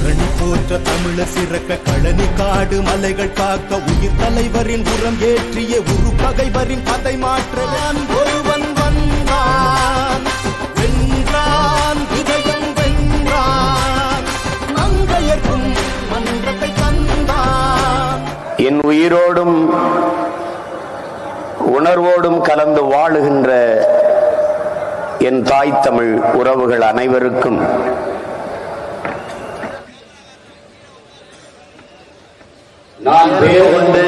தரணி போற்ற தமிழர் சிறக்க கழனி காடு மலைகள் காக்க உயிர் தலைவரின் உரம் ஏற்றிய உரு பகைவரின் கதை மாற்றலான் ஒருவன் வந்தான் வென்றான் இதயம் வென்றான் மங்கையர்க்கும் மன்றத்தை தந்தான் என் உயிரோடும் உணர்வோடும் கலந்து வாழுகின்ற என் தாய் தமிழ் உறவுகள் அனைவருக்கும் நான் பேர் கொண்டு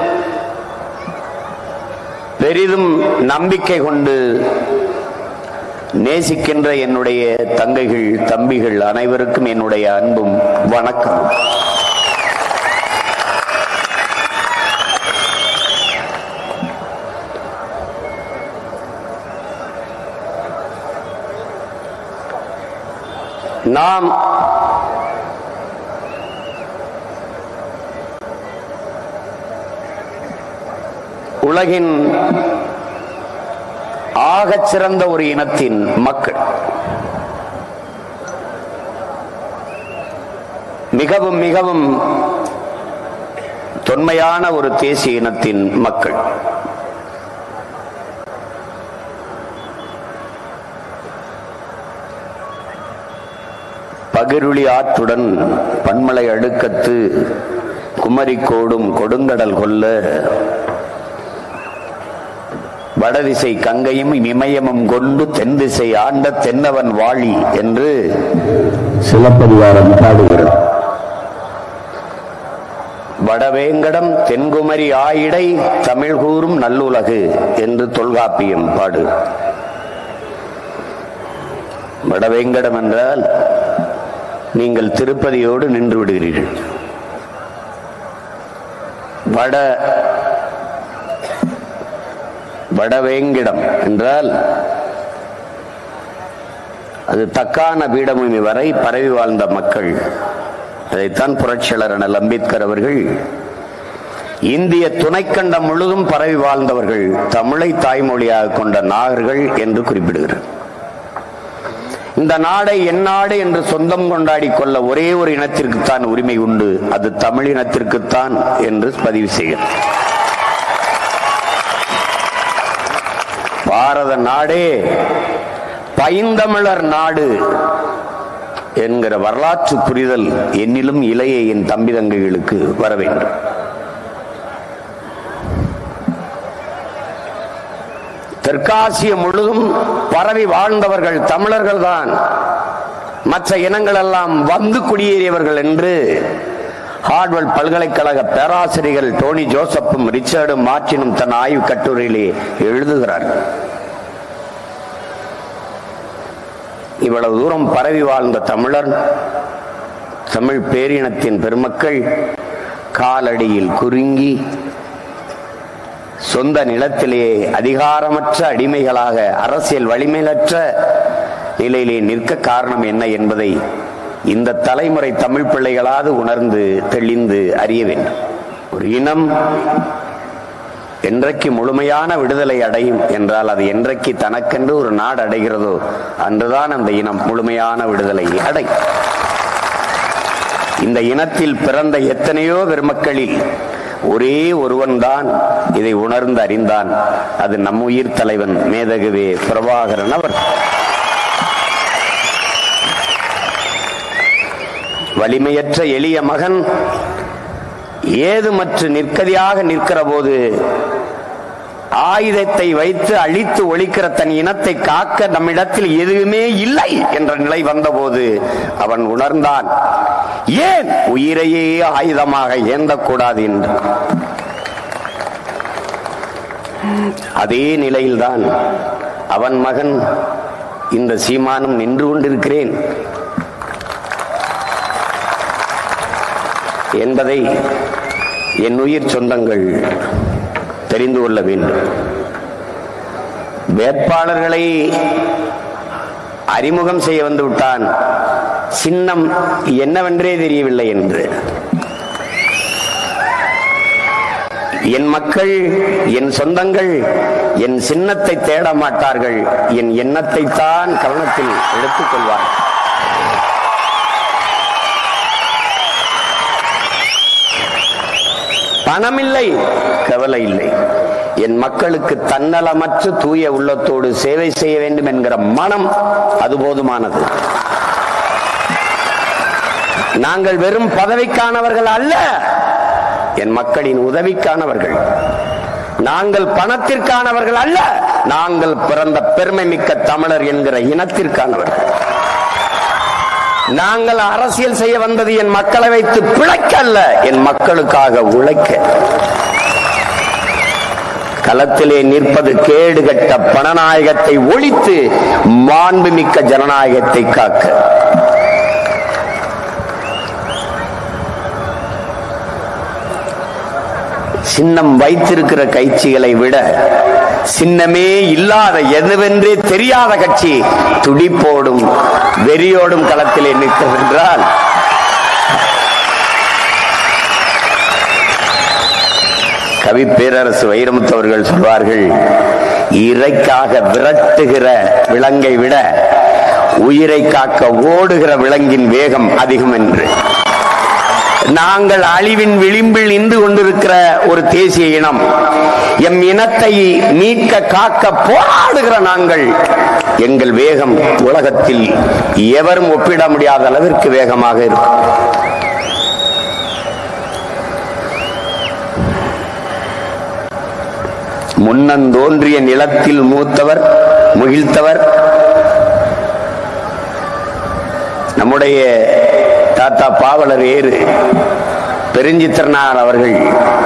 பெரிதும் நம்பிக்கை கொண்டு நேசிக்கின்ற என்னுடைய தங்கைகள் தம்பிகள் அனைவருக்கும் என்னுடைய அன்பும் வணக்கம் நாம் உலகின் ஆகச் சிறந்த ஒரு இனத்தின் மக்கள் மிகவும் மிகவும் தொன்மையான ஒரு தேசிய இனத்தின் மக்கள் பகிருளி ஆற்றுடன் பன்மலை அடுக்கத்து குமரிக்கோடும் கொடுங்கடல் கொல்ல வடதிசை கங்கையும் இமயமும் கொண்டு தென் திசை ஆண்ட தென்னவன் வாழி என்று சிலப்பதிகாரம் பாடுகிறது வடவேங்கடம் தென்குமரி ஆயிடை தமிழ் கூறும் நல்லுலகு என்று தொல்காப்பியம் பாடு வடவேங்கடம் என்றால் நீங்கள் திருப்பதியோடு நின்று விடுகிறீர்கள் வட வடவேங்கிடம் என்றால் அது தக்கான பீடபூமி வரை பரவி வாழ்ந்த மக்கள் அதைத்தான் புரட்சியாளர் அண்ணல் அம்பேத்கர் அவர்கள் இந்திய துணைக்கண்டம் முழுதும் பரவி வாழ்ந்தவர்கள் தமிழை தாய்மொழியாக கொண்ட நாகர்கள் என்று குறிப்பிடுகிறார் இந்த நாடை என் நாடு என்று சொந்தம் கொண்டாடி கொள்ள ஒரே ஒரு இனத்திற்குத்தான் உரிமை உண்டு அது தமிழ் இனத்திற்குத்தான் என்று பதிவு செய்கிறார் பாரத நாடே பைந்தமிழர் நாடு என்கிற வரலாற்று புரிதல் என்னிலும் இளைய என் தம்பி தங்கைகளுக்கு வர வேண்டும் தெற்காசிய முழுதும் பரவி வாழ்ந்தவர்கள் தமிழர்கள் தான் மற்ற இனங்கள் எல்லாம் வந்து குடியேறியவர்கள் என்று ஹார்வர்ட் பல்கலைக்கழக பேராசிரியர்கள் டோனி ஜோசப்பும் ரிச்சர்டும் மார்டினும் தன் ஆய்வு கட்டுரையிலே எழுதுகிறார்கள் இவ்வளவு தூரம் பரவி வாழ்ந்த தமிழர் தமிழ் பேரினத்தின் பெருமக்கள் காலடியில் குறுங்கி சொந்த நிலத்திலே அதிகாரமற்ற அடிமைகளாக அரசியல் வலிமையற்ற நிலையிலே நிற்க காரணம் என்ன என்பதை இந்த தலைமுறை தமிழ் பிள்ளைகளாவது உணர்ந்து தெளிந்து அறிய வேண்டும் ஒரு இனம் என்றைக்கு முழுமையான விடுதலை அடையும் என்றால் அது என்றைக்கு தனக்கென்று ஒரு நாடு அடைகிறதோ அன்றுதான் அந்த இனம் முழுமையான விடுதலை அடையும் இந்த இனத்தில் பிறந்த எத்தனையோ பெருமக்களில் ஒரே ஒருவன் தான் இதை உணர்ந்து அறிந்தான் அது நம் உயிர் தலைவன் மேதகுவே பிரபாகரன் அவர் வலிமையற்ற எளிய மகன் ஏதுமற்று நிற்கதியாக நிற்கிற போது ஆயுதத்தை வைத்து அழித்து ஒழிக்கிற தன் இனத்தை காக்க நம்மிடத்தில் எதுவுமே இல்லை என்ற நிலை வந்தபோது அவன் உணர்ந்தான் ஏன் உயிரையே ஆயுதமாக ஏந்தக்கூடாது என்று அதே நிலையில்தான் அவன் மகன் இந்த சீமானும் நின்று கொண்டிருக்கிறேன் என்பதை என் உயிர் சொந்தங்கள் தெரிந்து கொள்ள வேண்டும் வேட்பாளர்களை அறிமுகம் செய்ய வந்து விட்டான் சின்னம் என்னவென்றே தெரியவில்லை என்று என் மக்கள் என் சொந்தங்கள் என் சின்னத்தை தேட மாட்டார்கள் என் எண்ணத்தை தான் கவனத்தில் எடுத்துக் கொள்வார்கள் பணம் இல்லை கவலை இல்லை என் மக்களுக்கு தன்னலமற்ற தூய உள்ளத்தோடு சேவை செய்ய வேண்டும் என்கிற மனம் அது போதுமானது நாங்கள் வெறும் பதவிக்கானவர்கள் அல்ல என் மக்களின் உதவிக்கானவர்கள் நாங்கள் பணத்திற்கானவர்கள் அல்ல நாங்கள் பிறந்த பெருமை மிக்க தமிழர் என்கிற இனத்திற்கானவர்கள் நாங்கள் அரசியல் செய்ய வந்தது என் மக்களை வைத்து பிழைக்க அல்ல என் மக்களுக்காக உழைக்க களத்திலே நிற்பது கேடுகட்ட பணநாயகத்தை ஒழித்து மாண்புமிக்க ஜனநாயகத்தை காக்க சின்னம் வைத்திருக்கிற கட்சிகளை விட சின்னமே இல்லாத எதுவென்றே தெரியாத கட்சி துடிப்போடும் வெறியோடும் களத்திலே நிற்கும் என்றால் கவி பேரரசு வைரமுத்து அவர்கள் சொல்வார்கள் இறைக்காக விரட்டுகிற விலங்கை விட உயிரை காக்க ஓடுகிற விலங்கின் வேகம் அதிகம் என்று நாங்கள் அழிவின் விளிம்பில் நின்று கொண்டிருக்கிற ஒரு தேசிய இனம் எம் இனத்தை மீட்க காக்க போராடுகிற நாங்கள் எங்கள் வேகம் உலகத்தில் எவரும் ஒப்பிட முடியாத அளவிற்கு வேகமாக இருக்கும் முன்னந்தோன்றிய நிலத்தில் மூத்தவர் முகிழ்த்தவர் நம்முடைய தாத்தா பாவலர் ஏறு பெருஞ்சித்திரனார் அவர்கள்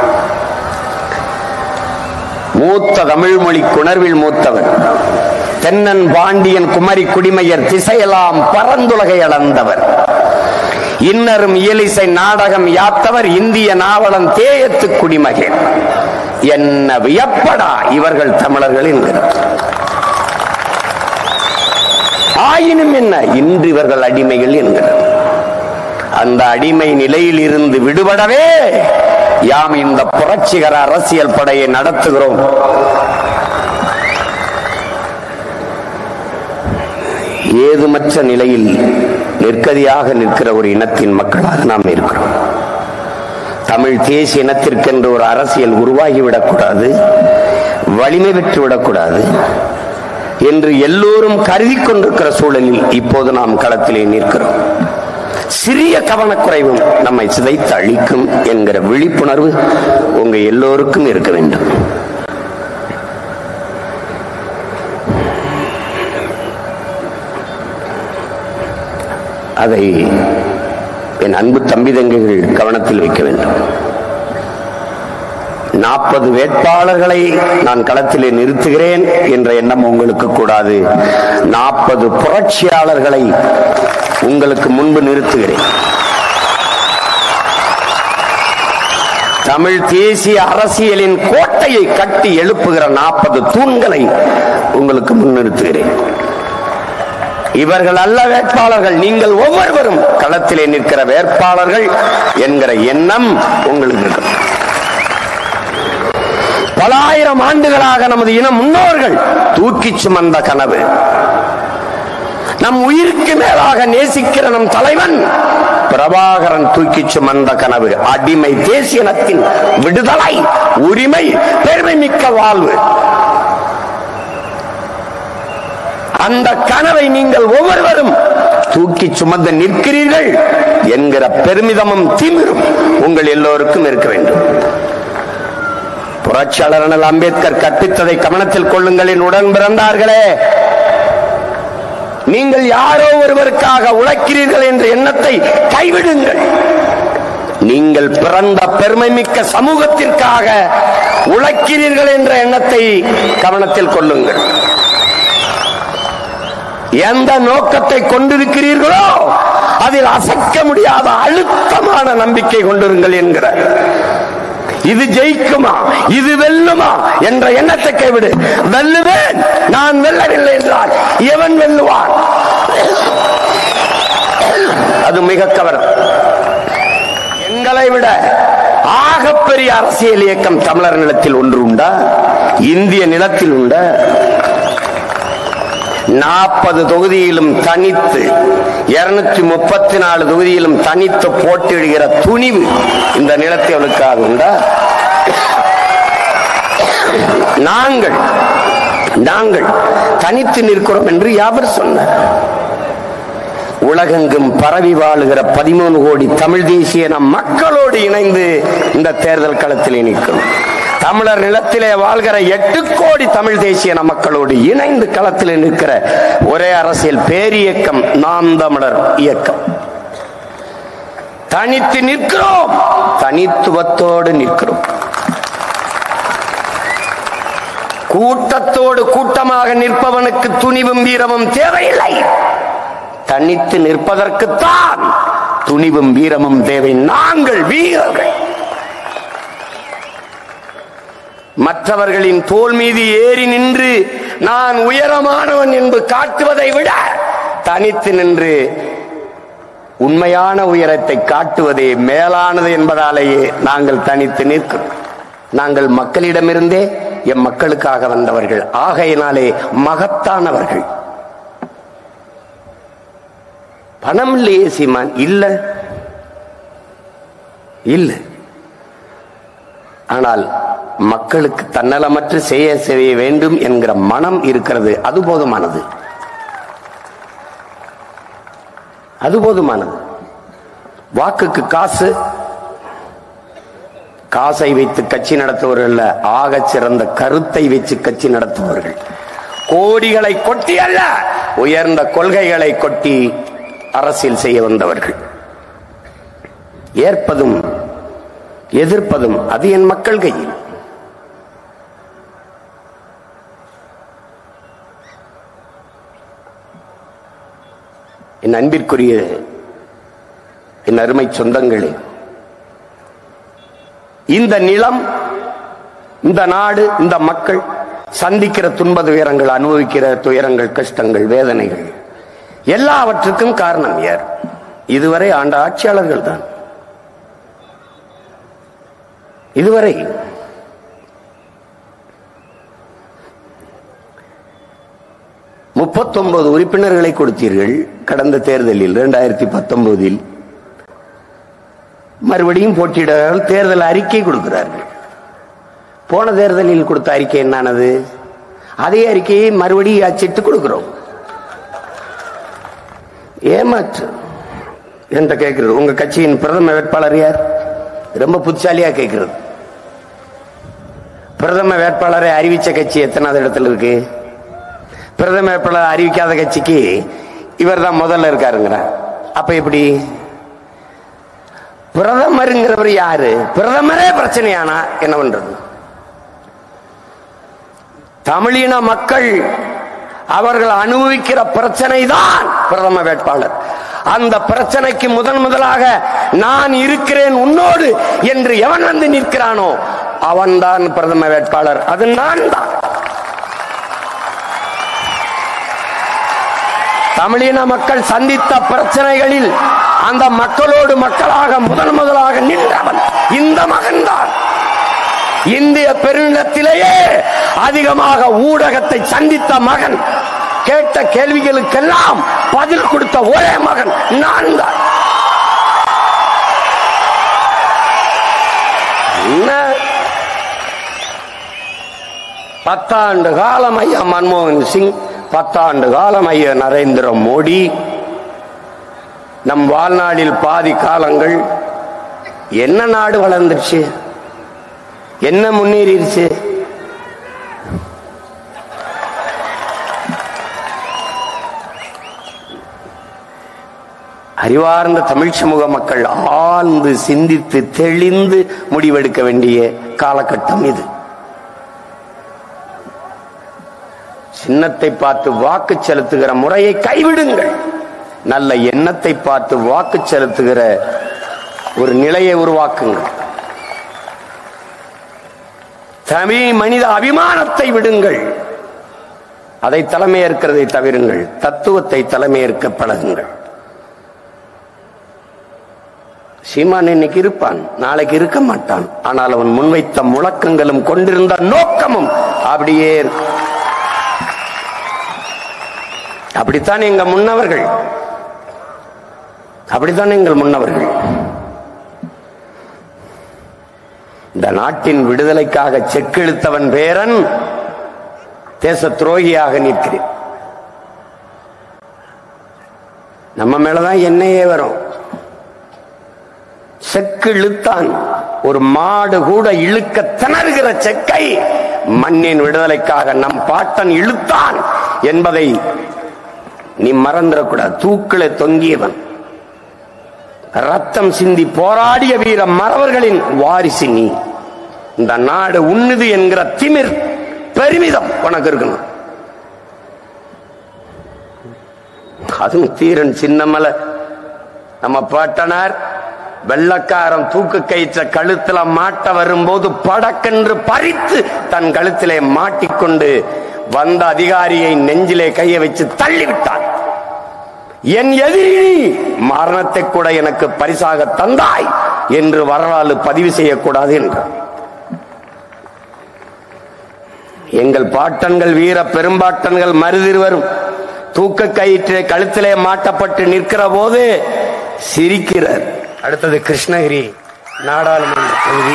மூத்த தமிழ் மொழி குணர்வில் மூத்தவர் தென்னன் பாண்டியன் குமரி குடிமையர் திசையெல்லாம் பரந்துலகை அளந்தவர் இன்னரும் இயலிசை நாடகம் யாத்தவர் இந்திய நாவலன் தேயத்து குடிமகன் என்ன வியப்படா இவர்கள் தமிழர்கள் என்கிறார் ஆயினும் என்ன இன்று இவர்கள் அடிமைகள் என்கிறார் அந்த அடிமை நிலையில் இருந்து விடுபடவே யாம் இந்த புரட்சிகர அரசியல் படையை நடத்துகிறோம் ஏதுமற்ற நிலையில் நிற்கதியாக நிற்கிற ஒரு இனத்தின் மக்களாக நாம் இருக்கிறோம் தமிழ் தேசிய இனத்திற்கென்று ஒரு அரசியல் உருவாகிவிடக்கூடாது வலிமை பெற்று விடக்கூடாது என்று எல்லோரும் கருதி கொண்டிருக்கிற சூழலில் இப்போது நாம் களத்திலே நிற்கிறோம் சிறிய கவனக்குறைவும் நம்மை சிதைத்து அழிக்கும் என்கிற விழிப்புணர்வு உங்க எல்லோருக்கும் இருக்க வேண்டும் அதை என் அன்பு தம்பி தங்கைகள் கவனத்தில் வைக்க வேண்டும் நாற்பது வேட்பாளர்களை நான் களத்திலே நிறுத்துகிறேன் என்ற எண்ணம் உங்களுக்கு கூடாது நாற்பது புரட்சியாளர்களை உங்களுக்கு முன்பு நிறுத்துகிறேன் தமிழ் தேசிய அரசியலின் கோட்டையை கட்டி எழுப்புகிற நாற்பது தூண்களை உங்களுக்கு முன்னிறுத்துகிறேன் இவர்கள் அல்ல வேட்பாளர்கள் நீங்கள் ஒவ்வொருவரும் களத்திலே நிற்கிற வேட்பாளர்கள் என்கிற எண்ணம் உங்களுக்கு இருக்கும் பல ஆயிரம் ஆண்டுகளாக நமது இன முன்னோர்கள் தூக்கி சுமந்த கனவு நம் உயிருக்கு மேலாக நேசிக்கிற நம் தலைவன் பிரபாகரன் தூக்கி சுமந்த கனவு அடிமை தேசியனத்தின் விடுதலை உரிமை பெருமை மிக்க வாழ்வு அந்த கனவை நீங்கள் ஒவ்வொருவரும் தூக்கி சுமந்து நிற்கிறீர்கள் என்கிற பெருமிதமும் திமிரும் உங்கள் எல்லோருக்கும் இருக்க வேண்டும் புரட்சியாளர் அண்ணல் அம்பேத்கர் கற்பித்ததை கவனத்தில் கொள்ளுங்கள் என் உடன் பிறந்தார்களே நீங்கள் யாரோ ஒருவருக்காக உழைக்கிறீர்கள் என்ற எண்ணத்தை கைவிடுங்கள் நீங்கள் பிறந்த பெருமை மிக்க சமூகத்திற்காக உழைக்கிறீர்கள் என்ற எண்ணத்தை கவனத்தில் கொள்ளுங்கள் எந்த நோக்கத்தை கொண்டிருக்கிறீர்களோ அதில் அசைக்க முடியாத அழுத்தமான நம்பிக்கை கொண்டிருங்கள் என்கிற இது ஜெயிக்குமா இது வெல்லுமா என்ற எண்ணத்தை கைவிடு வெல்லுவேன் நான் வெல்லவில்லை என்றால் எவன் வெல்லுவான் அது மிக கவனம் எங்களை விட ஆகப்பெரிய அரசியல் இயக்கம் தமிழர் நிலத்தில் ஒன்று உண்டா இந்திய நிலத்தில் உண்டா நாற்பது தொகுதியிலும் தனித்து இருநூற்றி முப்பத்தி நாலு தொகுதியிலும் தனித்து போட்டியிடுகிற துணிவு இந்த நிலத்தவளுக்காக உண்டா நாங்கள் நாங்கள் தனித்து நிற்கிறோம் என்று யாவர் சொன்னார் உலகெங்கும் பரவி வாழுகிற பதிமூணு கோடி தமிழ் தேசிய நம் மக்களோடு இணைந்து இந்த தேர்தல் களத்திலே நிற்கிறோம் தமிழர் நிலத்திலே வாழ்கிற எட்டு கோடி தமிழ் தேசிய நம் மக்களோடு இணைந்து களத்திலே நிற்கிற ஒரே அரசியல் பேரியக்கம் நாம் தமிழர் இயக்கம் தனித்து நிற்கிறோம் தனித்துவத்தோடு நிற்கிறோம் கூட்டத்தோடு கூட்டமாக நிற்பவனுக்கு துணிவும் வீரமும் தேவையில்லை தனித்து நிற்பதற்குத்தான் துணிவும் வீரமும் தேவை நாங்கள் வீரர்கள் மற்றவர்களின் தோல் மீது ஏறி நின்று நான் உயரமானவன் என்று காட்டுவதை விட தனித்து நின்று உண்மையான உயரத்தை காட்டுவதே மேலானது என்பதாலேயே நாங்கள் தனித்து நிற்கிறோம் நாங்கள் மக்களிடமிருந்தே எம் மக்களுக்காக வந்தவர்கள் ஆகையினாலே மகத்தானவர்கள் பணம் இல்லையே சீமான் இல்ல இல்ல ஆனால் மக்களுக்கு தன்னலமற்று செய்ய செய்ய வேண்டும் என்கிற மனம் இருக்கிறது அது போதுமானது அது போதுமானது வாக்குக்கு காசு காசை வைத்து கட்சி நடத்துவர்கள் அல்ல ஆகச் சிறந்த கருத்தை வச்சு கட்சி நடத்துபவர்கள் கோடிகளை கொட்டி அல்ல உயர்ந்த கொள்கைகளை கொட்டி அரசியல் செய்ய வந்தவர்கள் ஏற்பதும் எதிர்ப்பதும் அது என் மக்கள் கையில் என் அன்பிற்குரிய என் அருமை சொந்தங்களே இந்த நிலம் இந்த நாடு இந்த மக்கள் சந்திக்கிற துன்ப துயரங்கள் அனுபவிக்கிற துயரங்கள் கஷ்டங்கள் வேதனைகள் எல்லாவற்றுக்கும் காரணம் யார் இதுவரை ஆண்ட ஆட்சியாளர்கள் தான் இதுவரை முப்பத்தொன்பது உறுப்பினர்களை கொடுத்தீர்கள் கடந்த தேர்தலில் இரண்டாயிரத்தி பத்தொன்பதில் மறுபடியும் போட்டியிடுகிறார்கள் தேர்தல் அறிக்கை கொடுக்கிறார்கள் போன தேர்தலில் கொடுத்த அறிக்கை என்னானது அதே அறிக்கையை மறுபடியும் அச்சிட்டு கொடுக்கிறோம் ஏமாற்று என்ற கேட்கிறது உங்க கட்சியின் பிரதம வேட்பாளர் யார் ரொம்ப புத்திசாலியா கேட்கிறது பிரதம வேட்பாளரை அறிவிச்ச கட்சி எத்தனாவது இடத்துல இருக்கு பிரதம வேட்பாளர் அறிவிக்காத கட்சிக்கு இவர் தான் முதல்ல இருக்காருங்கிற அப்ப எப்படி பிரதமருங்கிறவர் யாரு பிரதமரே பிரச்சனையானா என்ன பண்றது தமிழின மக்கள் அவர்கள் அனுபவிக்கிற பிரச்சனை தான் பிரதம வேட்பாளர் அந்த பிரச்சனைக்கு முதன் முதலாக நான் இருக்கிறேன் உன்னோடு என்று எவன் வந்து நிற்கிறானோ அவன்தான் பிரதம வேட்பாளர் அது நான் தான் தமிழின மக்கள் சந்தித்த பிரச்சனைகளில் அந்த மக்களோடு மக்களாக முதன் முதலாக நின்றவன் இந்த மகன்தான் இந்திய பெருநிலத்திலேயே அதிகமாக ஊடகத்தை சந்தித்த மகன் கேட்ட கேள்விகளுக்கெல்லாம் பதில் கொடுத்த ஒரே மகன் நான் தான் என்ன பத்தாண்டு காலம் ஐயா மன்மோகன் சிங் பத்தாண்டு காலம் ஐயா நரேந்திர மோடி நம் வாழ்நாளில் பாதி காலங்கள் என்ன நாடு வளர்ந்துருச்சு என்ன முன்னேறிடுச்சு அறிவார்ந்த தமிழ் சமூக மக்கள் ஆழ்ந்து சிந்தித்து தெளிந்து முடிவெடுக்க வேண்டிய காலகட்டம் இது சின்னத்தை பார்த்து வாக்கு செலுத்துகிற முறையை கைவிடுங்கள் நல்ல எண்ணத்தை பார்த்து வாக்கு செலுத்துகிற ஒரு நிலையை உருவாக்குங்கள் தமிழ் மனித அபிமானத்தை விடுங்கள் அதை தலைமையேற்கிறதை தவிருங்கள் தத்துவத்தை தலைமையேற்க பழகுங்கள் சீமான் இன்னைக்கு இருப்பான் நாளைக்கு இருக்க மாட்டான் ஆனால் அவன் முன்வைத்த முழக்கங்களும் கொண்டிருந்த நோக்கமும் அப்படியே இருக்கு. அப்படித்தான் எங்க முன்னவர்கள் அப்படித்தான் எங்கள் முன்னவர்கள் இந்த நாட்டின் விடுதலைக்காக செக்கெழுத்தவன் பேரன் தேச துரோகியாக நிற்கிறேன் நம்ம மேலதான் என்னையே வரும் செக்கு இழுத்தான் ஒரு மாடு கூட இழுக்க திணறுகிற செக்கை மண்ணின் விடுதலைக்காக நம் பாட்டன் இழுத்தான் என்பதை நீ மறந்துடக்கூடாது தூக்கில தொங்கியவன் ரத்தம் சிந்தி போராடிய வீர மறவர்களின் வாரிசு நீ இந்த நாடு உண்ணுது என்கிற திமிர் பெருமிதம் உனக்கு இருக்கணும் அதுவும் தீரன் சின்னமலை நம்ம பாட்டனார் வெள்ளக்காரன் தூக்கு கயிற்ற கழுத்துல மாட்ட வரும்போது படக்கென்று பறித்து தன் கழுத்திலே மாட்டிக்கொண்டு வந்த அதிகாரியை நெஞ்சிலே கையை வச்சு தள்ளிவிட்டான் என் எதிரி மரணத்தை கூட எனக்கு பரிசாக தந்தாய் என்று வரலாறு பதிவு செய்யக்கூடாது என்றார் எங்கள் பாட்டன்கள் வீர பெரும்பாட்டன்கள் மருதிருவரும் தூக்க கயிற்று கழுத்திலே மாட்டப்பட்டு நிற்கிற போது சிரிக்கிறார் அடுத்தது கிருஷ்ணகிரி நாடாளுமன்ற தொகுதி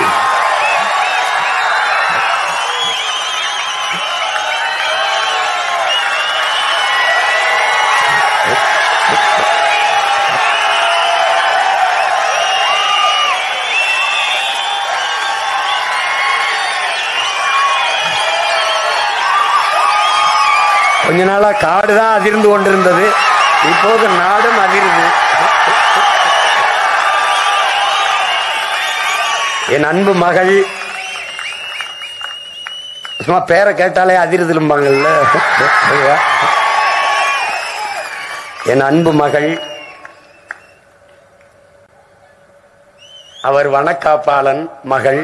கொஞ்ச நாளா காடு தான் அதிர்ந்து கொண்டிருந்தது இப்போது நாடும் அதிர்ந்து என் அன்பு மகள் சும்மா பேரை கேட்டாலே அதிர்திலும்பாங்கல்ல என் அன்பு மகள் அவர் வனக்காப்பாளன் மகள்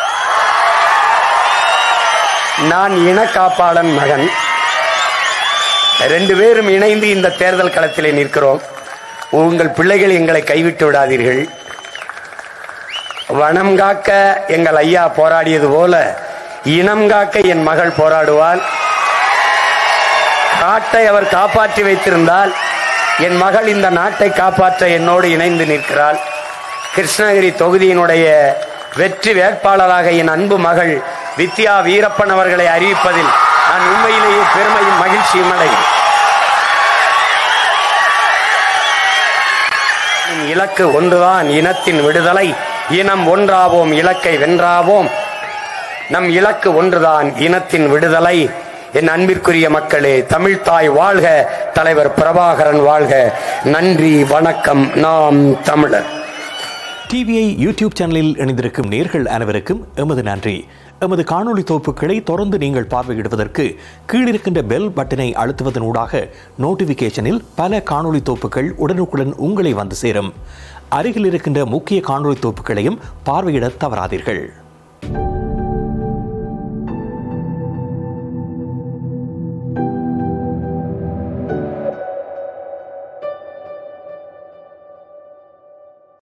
நான் இனக்காப்பாளன் மகன் ரெண்டு பேரும் இணைந்து இந்த தேர்தல் களத்திலே நிற்கிறோம் உங்கள் பிள்ளைகள் எங்களை கைவிட்டு விடாதீர்கள் வனம் காக்க எங்கள் ஐயா போராடியது போல இனம் காக்க என் மகள் போராடுவாள் காட்டை அவர் காப்பாற்றி வைத்திருந்தால் என் மகள் இந்த நாட்டை காப்பாற்ற என்னோடு இணைந்து நிற்கிறாள் கிருஷ்ணகிரி தொகுதியினுடைய வெற்றி வேட்பாளராக என் அன்பு மகள் வித்யா வீரப்பன் அவர்களை அறிவிப்பதில் நான் உண்மையிலேயே பெருமையும் மகிழ்ச்சியும் அடைகிறேன் என் இலக்கு ஒன்றுதான் இனத்தின் விடுதலை இனம் ஒன்றாவோம் இலக்கை வென்றாவோம் நம் இலக்கு ஒன்றுதான் இனத்தின் விடுதலை என் அன்பிற்குரிய மக்களே தமிழ்தாய் வாழ்க தலைவர் பிரபாகரன் வாழ்க நன்றி வணக்கம் நாம் தமிழர் டிவிஐ யூடியூப் சேனலில் இணைந்திருக்கும் நேர்கள் அனைவருக்கும் எமது நன்றி எமது காணொளி தொகுப்புகளை தொடர்ந்து நீங்கள் பார்வையிடுவதற்கு கீழிருக்கின்ற பெல் பட்டனை அழுத்துவதனூடாக நோட்டிபிகேஷனில் பல காணொளி தொகுப்புகள் உடனுக்குடன் உங்களை வந்து சேரும் அருகில் இருக்கின்ற முக்கிய காணொளி தொகுப்புகளையும் பார்வையிட தவறாதீர்கள்